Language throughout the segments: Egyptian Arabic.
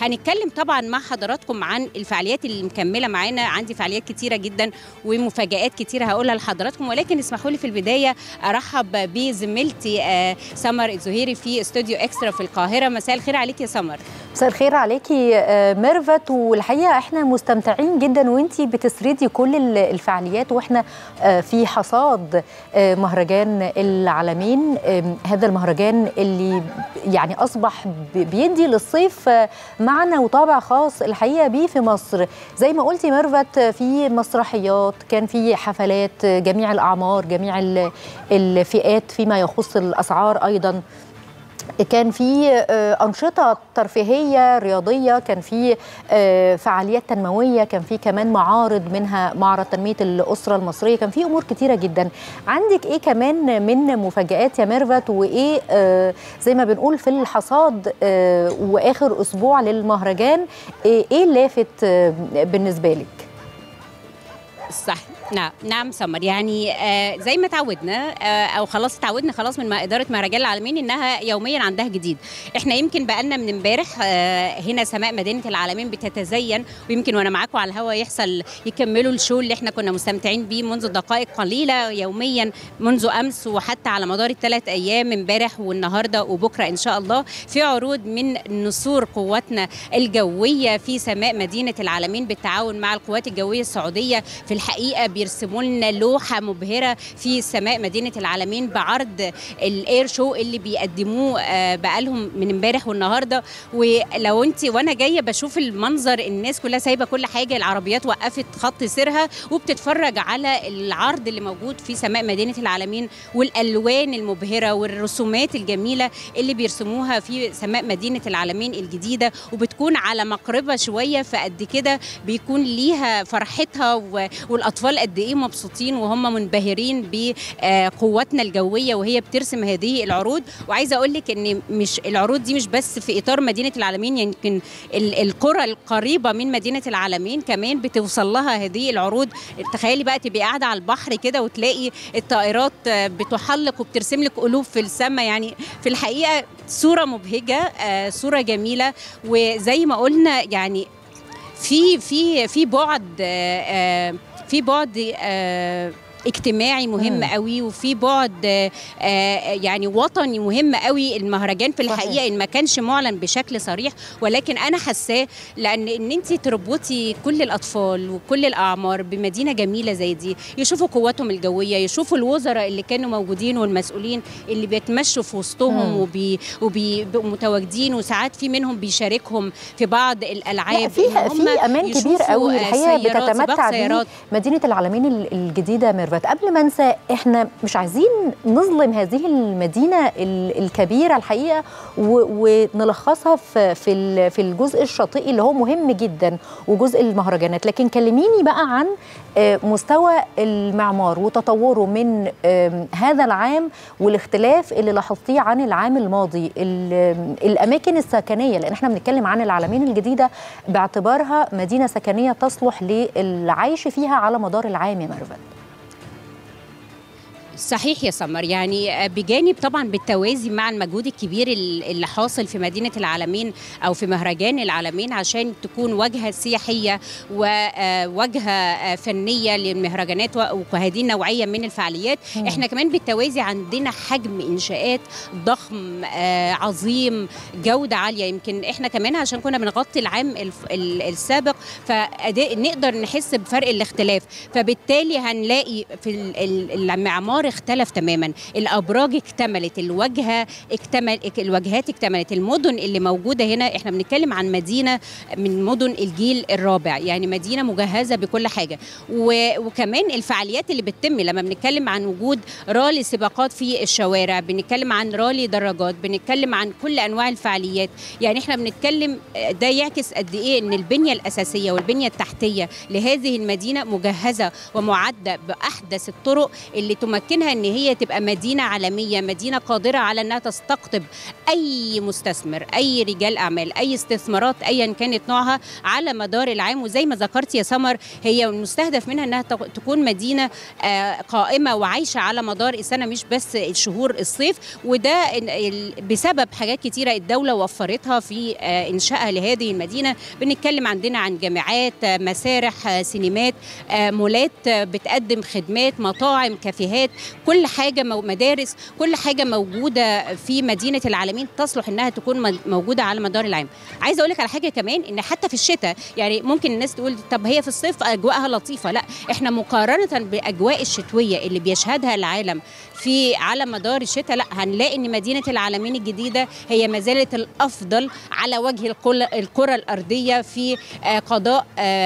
هنتكلم طبعا مع حضراتكم عن الفعاليات اللي مكمله معانا عندي فعاليات كتيره جدا ومفاجات كتيره هقولها لحضراتكم ولكن اسمحوا لي في البدايه ارحب بزميلتي آه، سمر الزهيري في استوديو اكسترا في القاهره مساء الخير عليك يا سمر مساء الخير عليكي آه، ميرفت والحقيقه احنا مستمتعين جدا وانتي بتسردي كل ال- الفعاليات واحنا آه، في حصاد آه، مهرجان العالمين آم، هذا المهرجان اللي يعني اصبح ب- بيدي للصيف آه، معنى وطابع خاص الحقيقه بيه في مصر زي ما قلتي ميرفت آه، في مسرحيات كان في حفلات آه، جميع الاعمار جميع ال- الفئات فيما يخص الاسعار ايضا كان في آه، أنشطة ترفيهية رياضية كان في آه، فعاليات تنموية كان في كمان معارض منها معرض تنمية الأسرة المصرية كان في أمور كتيرة جدا عندك إيه كمان من مفاجآت يا ميرفت وإيه آه، زي ما بنقول في الحصاد آه، وآخر أسبوع للمهرجان إيه إيه اللافت آه، بالنسبة لك؟ صح نعم نعم سمر يعني آه زي ما تعودنا آه او خلاص اتعودنا خلاص من ما اداره مهرجان العالمين انها يوميا عندها جديد احنا يمكن بقالنا من امبارح آه هنا سماء مدينه العالمين بتتزين ويمكن وانا معاكم على الهوا يحصل يكملوا الشو اللي احنا كنا مستمتعين بيه منذ دقائق قليله يوميا منذ امس وحتى على مدار الثلاث ايام امبارح والنهارده وبكره ان شاء الله في عروض من نسور قواتنا الجويه في سماء مدينه العالمين بالتعاون مع القوات الجويه السعوديه في الحقيقه بيرسموا لنا لوحه مبهره في سماء مدينه العالمين بعرض الاير شو اللي بيقدموه آه، بقالهم من امبارح والنهارده ولو انت وانا جايه بشوف المنظر الناس كلها سايبه كل حاجه العربيات وقفت خط سيرها وبتتفرج على العرض اللي موجود في سماء مدينه العالمين والالوان المبهره والرسومات الجميله اللي بيرسموها في سماء مدينه العالمين الجديده وبتكون على مقربه شويه فقد كده بيكون ليها فرحتها و- والاطفال قد ايه مبسوطين وهم منبهرين بقواتنا الجويه وهي بترسم هذه العروض وعايزه اقول لك ان مش العروض دي مش بس في اطار مدينه العالمين يمكن ال- القرى القريبه من مدينه العالمين كمان بتوصل لها هذه العروض تخيلي بقى تبقي قاعده على البحر كده وتلاقي الطائرات آه، بتحلق وبترسم لك قلوب في السماء يعني في الحقيقه صوره مبهجه آه، صوره جميله وزي ما قلنا يعني في في في بعد آه، آه، في بعد آه، اجتماعي مهم مم. قوي وفي بعد آه، آه، يعني وطني مهم قوي المهرجان في صحيح. الحقيقه ان ما كانش معلن بشكل صريح ولكن انا حاساه لان ان انت تربطي كل الاطفال وكل الاعمار بمدينه جميله زي دي يشوفوا قواتهم الجويه يشوفوا الوزراء اللي كانوا موجودين والمسؤولين اللي بيتمشوا في وسطهم مم. وبي وبيبقوا متواجدين وساعات في منهم بيشاركهم في بعض الالعاب لا في إن هم في امان كبير يشوفوا، قوي آه، الحقيقه سيارات، بتتمتع سباق بيه سيارات. مدينه العالمين ال- الجديده ميرفت قبل ما انسى احنا مش عايزين نظلم هذه المدينه ال- الكبيره الحقيقه و- ونلخصها في في ال- في الجزء الشاطئي اللي هو مهم جدا وجزء المهرجانات لكن كلميني بقى عن آه، مستوى المعمار وتطوره من آم، هذا العام والاختلاف اللي لاحظتيه عن العام الماضي ال- الاماكن السكنيه لان احنا بنتكلم عن العالمين الجديده باعتبارها مدينه سكنيه تصلح للعيش فيها على مدار العام يا ميرفت صحيح يا سمر يعني بجانب طبعا بالتوازي مع المجهود الكبير اللي حاصل في مدينة العالمين أو في مهرجان العالمين عشان تكون واجهة سياحية وواجهة فنية للمهرجانات وهذه النوعية من الفعاليات مم. احنا كمان بالتوازي عندنا حجم إنشاءات ضخم آه، عظيم جودة عالية يمكن احنا كمان عشان كنا بنغطي العام الف- ال- السابق فنقدر نحس بفرق الاختلاف فبالتالي هنلاقي في ال- ال- المعمار اختلف تماما الابراج اكتملت الواجهه اكتمل الواجهات اكتملت المدن اللي موجوده هنا احنا بنتكلم عن مدينه من مدن الجيل الرابع يعني مدينه مجهزه بكل حاجه و- وكمان الفعاليات اللي بتتم لما بنتكلم عن وجود رالي سباقات في الشوارع بنتكلم عن رالي دراجات بنتكلم عن كل انواع الفعاليات يعني احنا بنتكلم ده يعكس قد ايه ان البنيه الاساسيه والبنيه التحتيه لهذه المدينه مجهزه ومعده باحدث الطرق اللي تمكنها منها ان هي تبقى مدينه عالميه مدينه قادره على انها تستقطب اي مستثمر اي رجال اعمال اي استثمارات ايا كانت نوعها على مدار العام وزي ما ذكرت يا سمر هي المستهدف منها انها تكون مدينه قائمه وعايشه على مدار السنه مش بس شهور الصيف وده بسبب حاجات كتيره الدوله وفرتها في انشائها لهذه المدينه بنتكلم عندنا عن جامعات مسارح سينمات مولات بتقدم خدمات مطاعم كافيهات كل حاجه مدارس كل حاجه موجوده في مدينه العالمين تصلح انها تكون موجوده على مدار العام عايزه اقول لك على حاجه كمان ان حتى في الشتاء يعني ممكن الناس تقول طب هي في الصيف اجواءها لطيفه لا احنا مقارنه باجواء الشتويه اللي بيشهدها العالم في على مدار الشتاء لا هنلاقي ان مدينه العالمين الجديده هي ما زالت الافضل على وجه الكره الارضيه في قضاء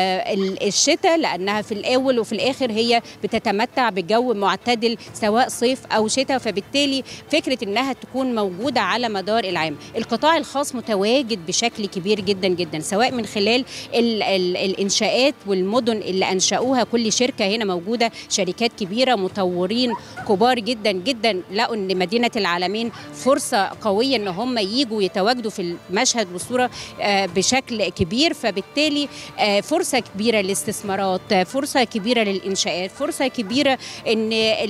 الشتاء لانها في الاول وفي الاخر هي بتتمتع بجو معتدل سواء صيف او شتاء فبالتالي فكره انها تكون موجوده على مدار العام القطاع الخاص متواجد بشكل كبير جدا جدا سواء من خلال ال ال الانشاءات والمدن اللي انشاوها كل شركه هنا موجوده شركات كبيره مطورين كبار جدا جدا لقوا ان مدينه العالمين فرصه قويه ان هم يجوا يتواجدوا في المشهد والصوره بشكل كبير فبالتالي فرصه كبيره للاستثمارات فرصه كبيره للانشاءات فرصه كبيره ان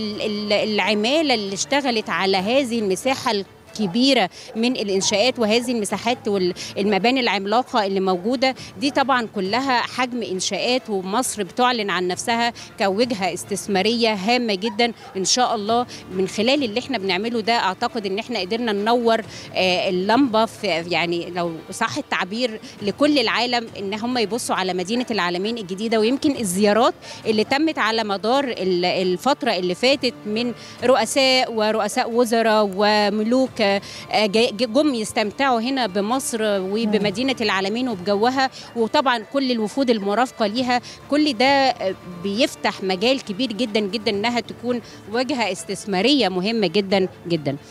العماله اللي اشتغلت على هذه المساحه كبيره من الانشاءات وهذه المساحات والمباني العملاقه اللي موجوده دي طبعا كلها حجم انشاءات ومصر بتعلن عن نفسها كوجهه استثماريه هامه جدا ان شاء الله من خلال اللي احنا بنعمله ده اعتقد ان احنا قدرنا ننور اللمبه في يعني لو صح التعبير لكل العالم ان هم يبصوا على مدينه العالمين الجديده ويمكن الزيارات اللي تمت على مدار الفتره اللي فاتت من رؤساء ورؤساء وزراء وملوك جم يستمتعوا هنا بمصر وبمدينة العالمين وبجوها وطبعا كل الوفود المرافقة ليها كل ده بيفتح مجال كبير جدا جدا انها تكون وجهة استثمارية مهمة جدا جدا